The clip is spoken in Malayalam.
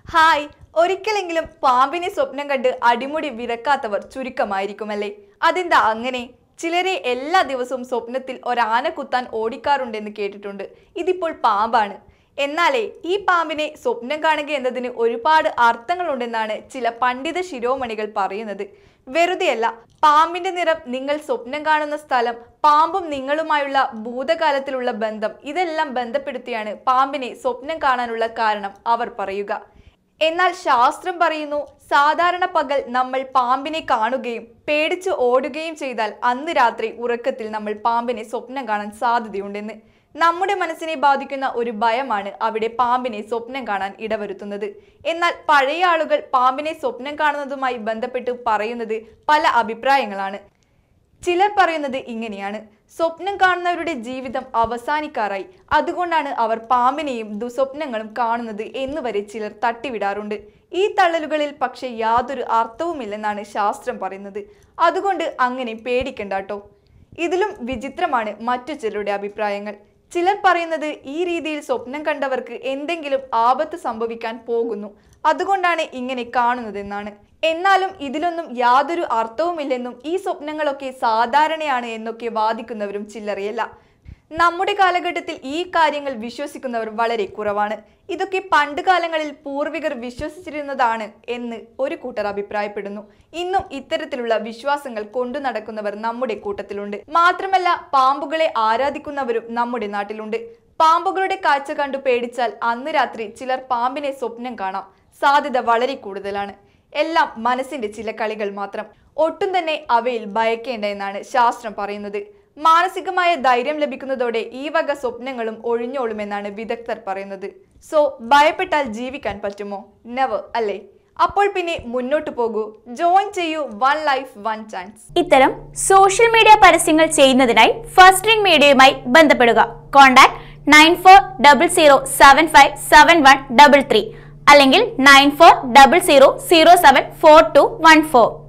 ഹായ് ഒരിക്കലെങ്കിലും പാമ്പിനെ സ്വപ്നം കണ്ട് അടിമുടി വിറക്കാത്തവർ ചുരുക്കമായിരിക്കുമല്ലേ അതെന്താ അങ്ങനെ ചിലരെ എല്ലാ ദിവസവും സ്വപ്നത്തിൽ ഒരാന കുത്താൻ ഓടിക്കാറുണ്ടെന്ന് കേട്ടിട്ടുണ്ട് ഇതിപ്പോൾ പാമ്പാണ് എന്നാലേ ഈ പാമ്പിനെ സ്വപ്നം കാണുക എന്നതിന് ഒരുപാട് അർത്ഥങ്ങളുണ്ടെന്നാണ് ചില പണ്ഡിത ശിരോമണികൾ പറയുന്നത് വെറുതെയല്ല പാമ്പിന്റെ നിറം നിങ്ങൾ സ്വപ്നം കാണുന്ന സ്ഥലം പാമ്പും നിങ്ങളുമായുള്ള ഭൂതകാലത്തിലുള്ള ബന്ധം ഇതെല്ലാം ബന്ധപ്പെടുത്തിയാണ് പാമ്പിനെ സ്വപ്നം കാണാനുള്ള കാരണം അവർ പറയുക എന്നാൽ ശാസ്ത്രം പറയുന്നു സാധാരണ പകൽ നമ്മൾ പാമ്പിനെ കാണുകയും പേടിച്ച് ഓടുകയും ചെയ്താൽ അന്ന് രാത്രി ഉറക്കത്തിൽ നമ്മൾ പാമ്പിനെ സ്വപ്നം കാണാൻ സാധ്യതയുണ്ടെന്ന് നമ്മുടെ മനസ്സിനെ ബാധിക്കുന്ന ഒരു ഭയമാണ് അവിടെ പാമ്പിനെ സ്വപ്നം കാണാൻ ഇടവരുത്തുന്നത് എന്നാൽ പഴയ ആളുകൾ പാമ്പിനെ സ്വപ്നം കാണുന്നതുമായി ബന്ധപ്പെട്ട് പറയുന്നത് പല അഭിപ്രായങ്ങളാണ് ചിലർ പറയുന്നത് ഇങ്ങനെയാണ് സ്വപ്നം കാണുന്നവരുടെ ജീവിതം അവസാനിക്കാറായി അതുകൊണ്ടാണ് അവർ പാമ്പിനെയും ദുസ്വപ്നങ്ങളും കാണുന്നത് എന്നുവരെ ചിലർ തട്ടിവിടാറുണ്ട് ഈ തള്ളലുകളിൽ പക്ഷെ യാതൊരു അർത്ഥവുമില്ലെന്നാണ് ശാസ്ത്രം പറയുന്നത് അതുകൊണ്ട് അങ്ങനെ പേടിക്കണ്ടാട്ടോ ഇതിലും വിചിത്രമാണ് മറ്റു ചിലരുടെ അഭിപ്രായങ്ങൾ ചിലർ പറയുന്നത് ഈ രീതിയിൽ സ്വപ്നം കണ്ടവർക്ക് എന്തെങ്കിലും ആപത്ത് സംഭവിക്കാൻ പോകുന്നു അതുകൊണ്ടാണ് ഇങ്ങനെ കാണുന്നതെന്നാണ് എന്നാലും ഇതിലൊന്നും യാതൊരു അർത്ഥവുമില്ലെന്നും ഈ സ്വപ്നങ്ങളൊക്കെ സാധാരണയാണ് എന്നൊക്കെ വാദിക്കുന്നവരും ചില്ലറയല്ല നമ്മുടെ കാലഘട്ടത്തിൽ ഈ കാര്യങ്ങൾ വിശ്വസിക്കുന്നവർ വളരെ കുറവാണ് ഇതൊക്കെ പണ്ട് കാലങ്ങളിൽ പൂർവികർ വിശ്വസിച്ചിരുന്നതാണ് എന്ന് ഒരു കൂട്ടർ അഭിപ്രായപ്പെടുന്നു ഇന്നും ഇത്തരത്തിലുള്ള വിശ്വാസങ്ങൾ കൊണ്ടു നടക്കുന്നവർ നമ്മുടെ കൂട്ടത്തിലുണ്ട് മാത്രമല്ല പാമ്പുകളെ ആരാധിക്കുന്നവരും നമ്മുടെ നാട്ടിലുണ്ട് പാമ്പുകളുടെ കാഴ്ച കണ്ടു പേടിച്ചാൽ അന്ന് രാത്രി ചിലർ പാമ്പിനെ സ്വപ്നം കാണാം സാധ്യത വളരെ കൂടുതലാണ് എല്ലാം മനസ്സിന്റെ ചില കളികൾ മാത്രം ഒട്ടും തന്നെ അവയിൽ ഭയക്കേണ്ട എന്നാണ് ശാസ്ത്രം പറയുന്നത് മാനസികമായ ധൈര്യം ലഭിക്കുന്നതോടെ ഈ വക സ്വപ്നങ്ങളും ഒഴിഞ്ഞോളുമെന്നാണ് വിദഗ്ധർ പറയുന്നത് സോ ഭയപ്പെട്ടാൽ ജീവിക്കാൻ പറ്റുമോ നെവർ അല്ലേ അപ്പോൾ പിന്നെ മുന്നോട്ട് പോകൂ ജോയിൻ ചെയ്യൂ വൺ ലൈഫ് വൺ ചാൻസ് ഇത്തരം സോഷ്യൽ മീഡിയ പരസ്യങ്ങൾ ചെയ്യുന്നതിനായി ഫസ്റ്റ് റിംഗ് മീഡിയയുമായി ബന്ധപ്പെടുക contact nine four double zero seven five seven one double three അല്ലെങ്കിൽ nine four double zero zero seven four two one four